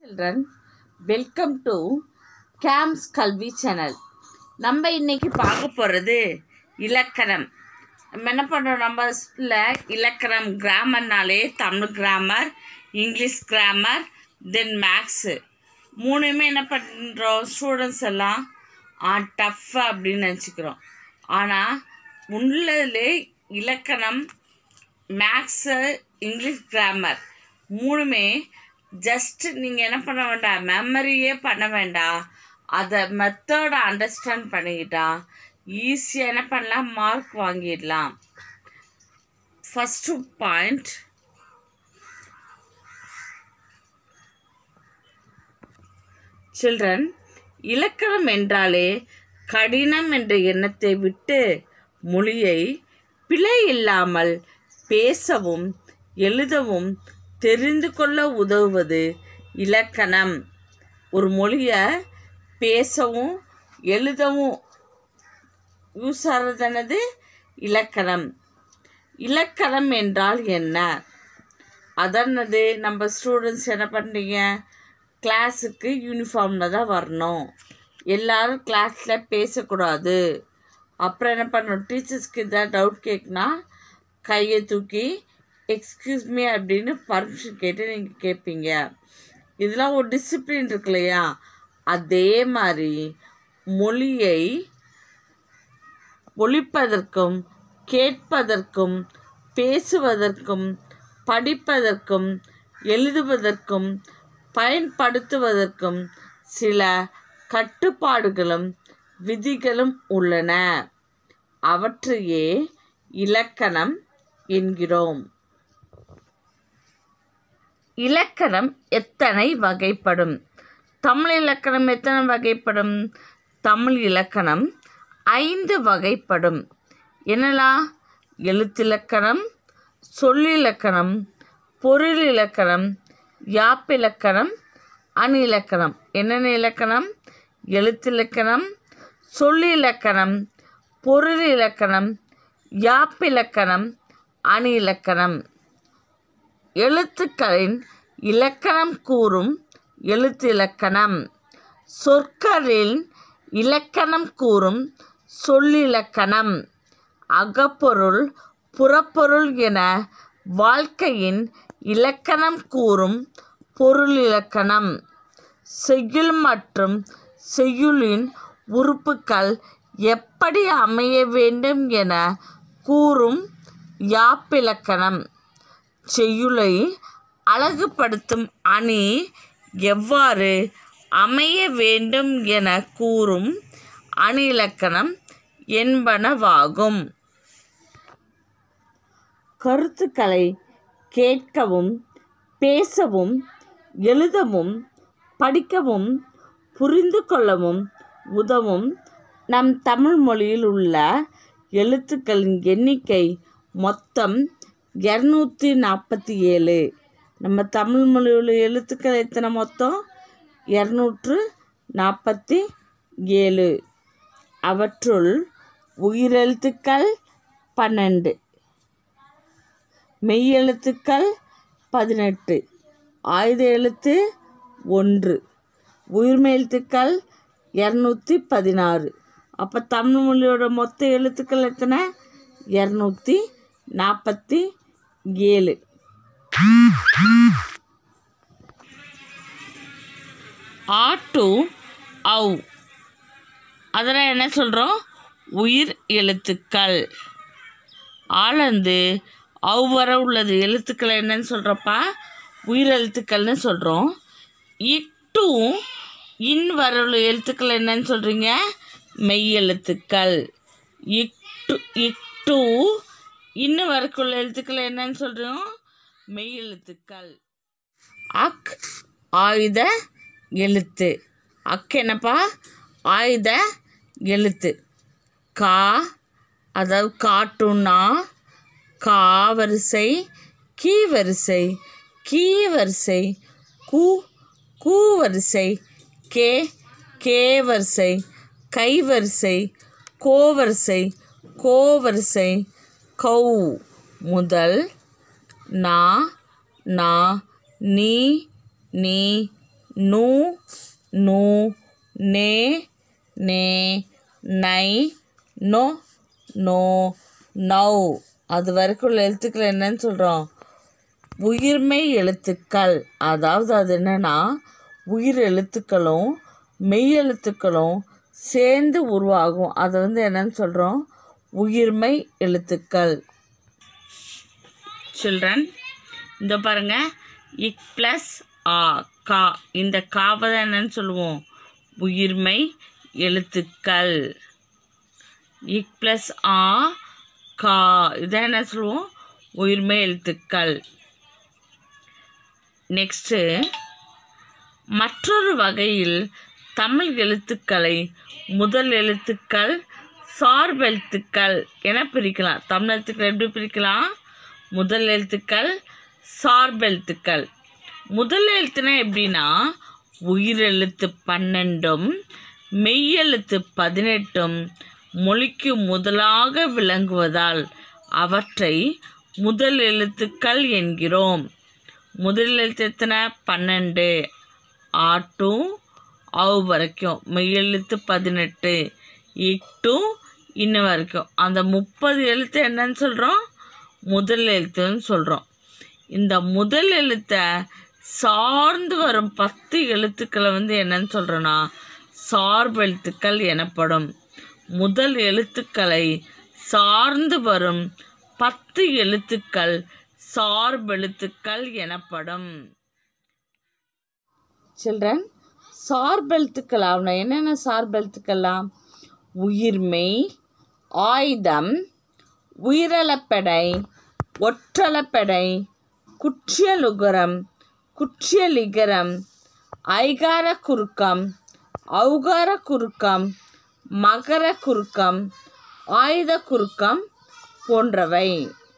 children welcome to games கல்வி channel நம்ம இன்னைக்கு பார்க்க போகிறது இலக்கணம் நம்ம என்ன பண்ணுறோம் நம்ம ஸ்கூல்ல இலக்கணம் கிராமர்னாலே Tamil grammar English grammar then maths மூணுமே என்ன பண்ணுறோம் ஸ்டூடெண்ட்ஸ் எல்லாம் ஆ டஃப் அப்படின்னு நினச்சிக்கிறோம் ஆனால் உள்ளதுலே இலக்கணம் மேக்ஸு இங்கிலீஷ் கிராமர் மூணுமே ஜஸ்ட் நீங்கள் என்ன பண்ண வேண்டாம் மெமரியே பண்ண வேண்டாம் அதை மெத்தடை அண்டர்ஸ்டாண்ட் பண்ணிக்கிட்டா ஈஸியாக என்ன பண்ணலாம் மார்க் வாங்கிடலாம் ஃபஸ்ட்டு பாயிண்ட் சில்ட்ரன் இலக்கணம் என்றாலே கடினம் என்ற எண்ணத்தை விட்டு மொழியை பிழை இல்லாமல் பேசவும் எழுதவும் தெரிந்து கொள்ள உதவுவது இலக்கணம் ஒரு மொழியை பேசவும் எழுதவும் யூஸ் ஆகிறதுனது இலக்கணம் இலக்கணம் என்றால் என்ன அதனது நம்ம ஸ்டூடெண்ட்ஸ் என்ன பண்ணுறீங்க கிளாஸுக்கு யூனிஃபார்மில் தான் வரணும் எல்லாரும் கிளாஸில் பேசக்கூடாது அப்புறம் என்ன பண்ணணும் டீச்சர்ஸ்க்கு எதாவது டவுட் கேட்குனா கையை தூக்கி எக்ஸ்கியூஸ் மீ அப்படின்னு பர்மிஷன் கேட்டு நீங்கள் கேட்பீங்க இதெல்லாம் ஒரு டிசிப்ளின் இருக்கு இல்லையா அதே மாதிரி மொழியை ஒழிப்பதற்கும் கேட்பதற்கும் பேசுவதற்கும் படிப்பதற்கும் எழுதுவதற்கும் பயன்படுத்துவதற்கும் சில கட்டுப்பாடுகளும் விதிகளும் உள்ளன அவற்றையே இலக்கணம் என்கிறோம் இலக்கணம் எத்தனை வகைப்படும் தமிழ் இலக்கணம் எத்தனை வகைப்படும் தமிழ் இலக்கணம் ஐந்து வகைப்படும் என்னலாம் எழுத்திலக்கணம் சொல்லிலக்கணம் பொருள் இலக்கணம் யாப்பிலக்கணம் அணி இலக்கணம் என்னென்ன இலக்கணம் எழுத்திலக்கணம் சொல்லிலக்கணம் பொருள் இலக்கணம் யாப்பிலக்கணம் அணி இலக்கணம் எழுத்துக்களின் இலக்கணம் கூறும் எழுத்திலக்கணம் சொற்களின் இலக்கணம் கூறும் சொல்லிலக்கணம் அகப்பொருள் புறப்பொருள் என வாழ்க்கையின் இலக்கணம் கூறும் பொருள் இலக்கணம் செய்யுள் மற்றும் செய்யுளின் உறுப்புக்கள் எப்படி அமைய வேண்டும் என கூறும் யாப்பிலக்கணம் செய்யுளை அழகுபடுத்தும் அணி எவ்வாறு அமைய வேண்டும் என கூறும் அணி இலக்கணம் என்பனவாகும் கருத்துக்களை கேட்கவும் பேசவும் எழுதவும் படிக்கவும் புரிந்து கொள்ளவும் உதவும் நம் தமிழ் மொழியில் உள்ள எழுத்துக்களின் எண்ணிக்கை மொத்தம் இரநூத்தி நாற்பத்தி ஏழு நம்ம தமிழ் மொழியில் உள்ள எழுத்துக்கள் எத்தனை மொத்தம் இரநூற்று நாற்பத்தி ஏழு அவற்றுள் உயிரெழுத்துக்கள் பன்னெண்டு மெய்யெழுத்துக்கள் பதினெட்டு ஆயுத எழுத்து ஒன்று உயிர்மை எழுத்துக்கள் இரநூத்தி பதினாறு அப்போ தமிழ் மொழியோட மொத்த எழுத்துக்கள் எத்தனை இரநூத்தி நாற்பத்தி ஏழு ஆ டு ஔ அதெல்லாம் என்ன சொல்கிறோம் உயிர் எழுத்துக்கள் ஆளந்து அவ் வர உள்ளது எழுத்துக்கள் என்னன்னு சொல்கிறப்பா உயிர் எழுத்துக்கள்னு சொல்கிறோம் இட்டு இன் வர உள்ள எழுத்துக்கள் என்னன்னு சொல்கிறீங்க மெய் எழுத்துக்கள் இட்டு இட்டு இன்னும் வரக்குள்ள எழுத்துக்கள் என்னன்னு சொல்கிறோம் மெய் எழுத்துக்கள் அக் ஆயுத எழுத்து அக் என்னப்பா ஆயுத எழுத்து கா அதாவது காட்டுன்னா கா வரிசை கீ வரிசை கீ வரிசை கூ கூ வரிசை கே கே வரிசை கை வரிசை கோ வரிசை கோ வரிசை கௌ முதல் நா நா நீ நீ நு நு நே நே நை நோ நோ நௌ அது வரைக்கும் உள்ள எழுத்துக்கள் என்னன்னு சொல்கிறோம் உயிர்மெய் எழுத்துக்கள் அதாவது அது என்னன்னா உயிர் எழுத்துக்களும் மெய் எழுத்துக்களும் சேர்ந்து உருவாகும் அதை வந்து என்னன்னு சொல்கிறோம் உயிர்மெய் எழுத்துக்கள் சில்ட்ரன் இந்த பாருங்க இக் ப்ளஸ் ஆ கா இந்த காவை தான் என்னன்னு சொல்லுவோம் உயிர்மெய் எழுத்துக்கள் இக் ப்ளஸ் ஆ கா இதான் என்ன சொல்லுவோம் உயிர்மெய் எழுத்துக்கள் நெக்ஸ்ட்டு மற்றொரு வகையில் தமிழ் எழுத்துக்களை முதல் எழுத்துக்கள் சார்பெழுத்துக்கள் என பிரிக்கலாம் தமிழ் எழுத்துக்கள் எப்படி பிரிக்கலாம் முதல் எழுத்துக்கள் சார்பெழுத்துக்கள் முதல் எழுத்துனா எப்படின்னா உயிரெழுத்து பன்னெண்டும் மெய்யெழுத்து பதினெட்டும் மொழிக்கு முதலாக விளங்குவதால் அவற்றை முதல் எழுத்துக்கள் என்கிறோம் முதல் எழுத்து எத்தனை பன்னெண்டு ஆ டு அவ் வரைக்கும் மெய்யெழுத்து பதினெட்டு இக் டு இன்ன வரைக்கும் அந்த முப்பது எழுத்து என்னன்னு சொல்கிறோம் முதல் எழுத்துன்னு சொல்கிறோம் இந்த முதல் எழுத்தை சார்ந்து வரும் பத்து எழுத்துக்களை வந்து என்னன்னு சொல்கிறோன்னா சார்பெழுத்துக்கள் எனப்படும் முதல் எழுத்துக்களை சார்ந்து வரும் பத்து எழுத்துக்கள் சார்பெழுத்துக்கள் எனப்படும் சில்ட்ரன் சார்பெழுத்துக்கள் ஆகணும் என்னென்ன சார்பெழுத்துக்கள்லாம் உயிர்மெய் ஆயுதம் உயிரலப்படை ஒற்றலப்படை குற்றியலுகரம் குற்றியலிகரம் ஐகார குறுக்கம் ஔகார குறுக்கம் மகர குறுக்கம் ஆயுத குறுக்கம் போன்றவை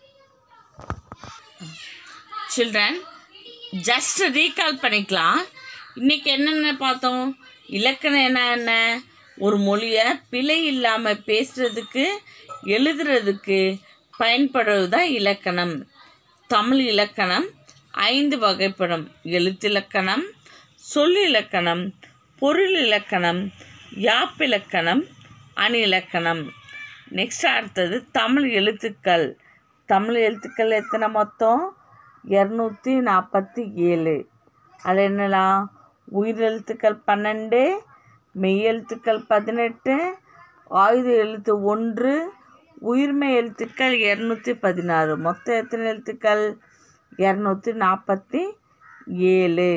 சில்ட்ரன் ஜஸ்ட் ரீகால் பண்ணிக்கலாம் இன்னைக்கு என்னென்ன பார்த்தோம் இலக்கணம் என்ன என்ன ஒரு மொழியை பிழை இல்லாமல் பேசுறதுக்கு எழுதுறதுக்கு பயன்படுவது தான் இலக்கணம் தமிழ் இலக்கணம் ஐந்து வகைப்படும் எழுத்திலக்கணம் சொல்லிலக்கணம் பொருள் இலக்கணம் யாப்பிலக்கணம் அணிலக்கணம் நெக்ஸ்ட் அடுத்தது தமிழ் எழுத்துக்கள் தமிழ் எழுத்துக்கள் எத்தனை மொத்தம் இரநூத்தி நாற்பத்தி ஏழு அது என்னலாம் உயிரெழுத்துக்கள் பன்னெண்டு மெய்யெழுத்துக்கள் பதினெட்டு ஆயுத எழுத்து ஒன்று உயிர்மெய் எழுத்துக்கள் இரநூத்தி பதினாறு மொத்தம் எத்தனை எழுத்துக்கள் இரநூத்தி நாற்பத்தி ஏழு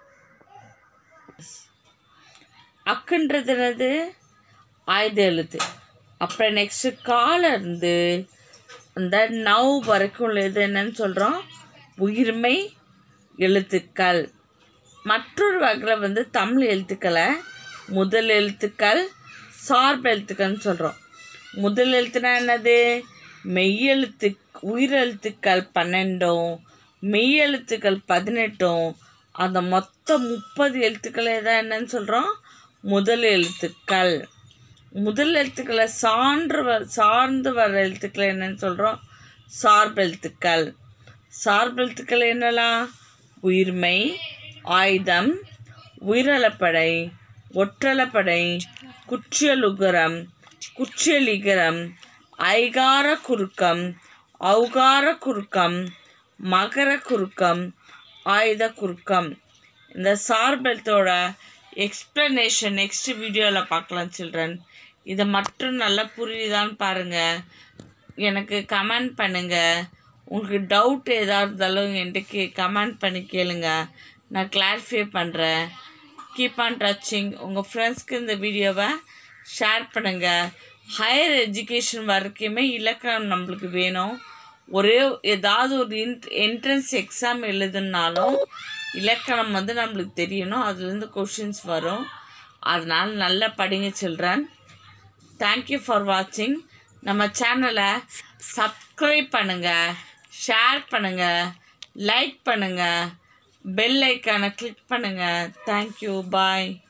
அக்குன்றது என்னது ஆயுத எழுத்து அப்புறம் நெக்ஸ்ட்டு கால இருந்து இந்த நவ் வரைக்கும் உள்ளது என்னன்னு சொல்கிறோம் உயிர்மை எழுத்துக்கள் மற்றொரு வகையில் வந்து தமிழ் எழுத்துக்களை முதல் எழுத்துக்கள் சார்பு எழுத்துக்கள்னு சொல்கிறோம் முதல் எழுத்துனா என்னது மெய்யெழுத்து உயிரெழுத்துக்கள் பன்னெண்டும் மெய்யெழுத்துக்கள் பதினெட்டும் அந்த மொத்த முப்பது எழுத்துக்களை தான் என்னன்னு சொல்கிறோம் முதல் எழுத்துக்கள் முதல் எழுத்துக்களை சான்று வ சார்ந்து வர எழுத்துக்களை என்னன்னு சொல்கிறோம் சார்பெழுத்துக்கள் சார்பெழுத்துக்கள் என்னலாம் உயிர்மை ஆயுதம் உயிரலப்படை ஒற்றலப்படை குற்றியலுகரம் குற்றியலிகரம் ஐகார குறுக்கம் ஔகார குறுக்கம் மகர குறுக்கம் ஆயுத குறுக்கம் இந்த சார்பெழுத்தோட எக்ஸ்ப்ளனேஷன் நெக்ஸ்ட் வீடியோவில் பார்க்கலாம் சில்ட்ரன் இதை மட்டும் நல்லா புரியுதான்னு பாருங்கள் எனக்கு கமெண்ட் பண்ணுங்கள் உங்களுக்கு டவுட் ஏதாவது இருந்தாலும் என்கிட்ட கமெண்ட் பண்ணி கேளுங்க நான் கிளாரிஃபை பண்ணுறேன் கீப் ஆன் டச்சிங் உங்கள் ஃப்ரெண்ட்ஸ்க்கு இந்த வீடியோவை ஷேர் பண்ணுங்கள் ஹையர் எஜுகேஷன் வரைக்குமே இலக்கணம் நம்மளுக்கு வேணும் ஒரே ஏதாவது ஒரு இன்ட் என்ட்ரன்ஸ் எக்ஸாம் எழுதுனாலும் இலக்கணம் வந்து நம்மளுக்கு தெரியணும் அதுலேருந்து கொஷின்ஸ் வரும் அதனால் நல்லா படிங்க சில்ட்ரன் தேங்க்யூ ஃபார் வாட்சிங் நம்ம சேனலை சப்ஸ்கிரைப் பண்ணுங்கள் ஷேர் பண்ணுங்கள் லைக் பண்ணுங்கள் பெல் ஐக்கானை கிளிக் பண்ணுங்கள் தேங்க்யூ பாய்